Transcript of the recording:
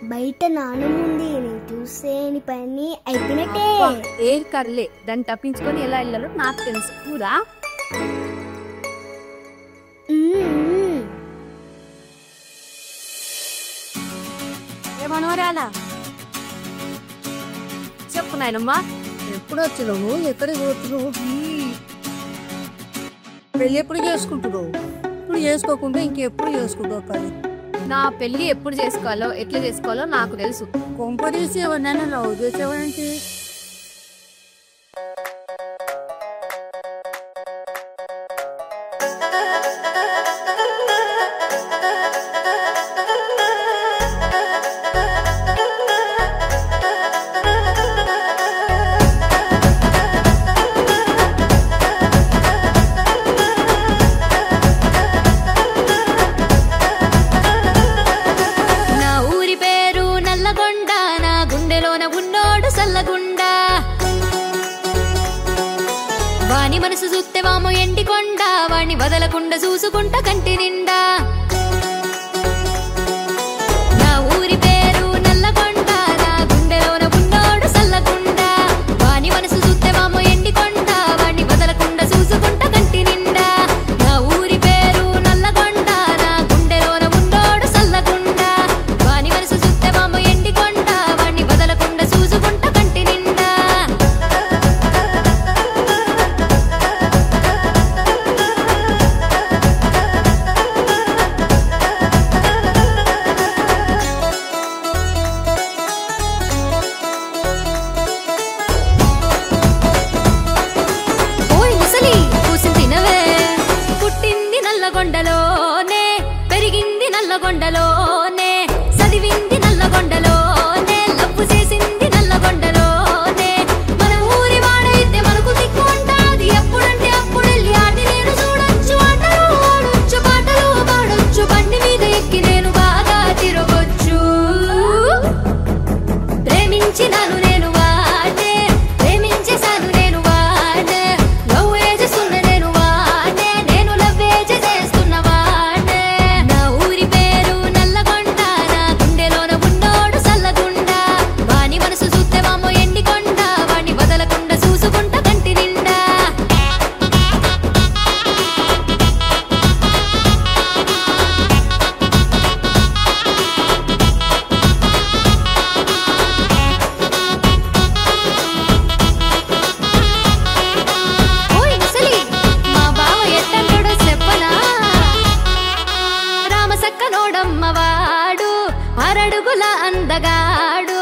బయట నానముంది నేను చూస్తే నీ పని అయిపోయినట్టే ఏం కర్లే దాన్ని తప్పించుకొని ఎలా వెళ్ళాలో నాకు తెలుసు కూరా మ్మ్. ఏమనవరాలా చెప్పు నాయనమ్మా ఎప్పుడు వచ్చినావు ఎక్కడికి పోతున్నావు పెళ్ళి ఎప్పుడు చేసుకుంటున్నావు ఇప్పుడు చేసుకోకుండా ఇంకెప్పుడు చేసుకుంటావు కానీ నా పెళ్లి ఎప్పుడు చేసుకోవాలో ఎట్లా చేసుకోవాలో నాకు తెలుసు కొంపదీసి ఎవరినైనా లవ్ చేసేవాడంటే నా ఊరి పేరు నల్లగొండ నా గుండెలోన ఉన్నోడు సల్లగుండ వాని మనసు చూస్తే వాము ఎండికొండ వాణ్ణి వదలకుండా చూసుకుంటా కంటి నిండా నా ఊరి పేరు నల్లగొండ నా గుండెలోన ఉన్నోడు సల్లగుండ వాని మనసు చూస్తే వాము ఎండికొండ వాణ్ణి వదలకుండా చూసుకుంటా కంటి నిండా నా ఊరి పేరు నల్లగొండ నా గుండెలోన ఉన్నోడు సల్లగుండ వాని మనసు చూస్తే వాము ఎండికొండ వాణ్ణి వదలకుండా చూసుకుంటా కంటి నిండా ఓయ్ ముసలి కూసి తినవే పుట్టింది నల్లగొండలోనే పెరిగింది నల్లగొండలోనే చదివింది నల్లగొండలోనే లవ్వు చేసింది నల్లగొండలోనే మన ఊరి వాడైతే మనకు దిక్కు ఉంటాది ఎప్పుడంటే అప్పుడు వెళ్ళి ఆటి నేను చూడొచ్చు ఆటలు ఆడొచ్చు పాటలు పాడొచ్చు బండి మీద ఎక్కి నేను బాగా తిరగొచ్చు ప్రేమించినాను నేను వాడే ప్రేమించేశాను నేను వాడే లవ్ చేస్తున్న నేను వాడే నేను లవ్ చేస్తున్న వాడే నా ఊరి పేరు నల్లగొండ నా గుండెలోన ఉన్నోడు సల్లగుండ వాని మనసు చూస్తే వామో ఎండికొండ వాణ్ణి వదలకుండా చూసుకుంటా కంటి నిండా ఓయ్ ముసలి మా బావ ఎట్టంటాడో చెప్పనా రామసక్క నోడమ్మవాడు అరడుగుల అందగాడు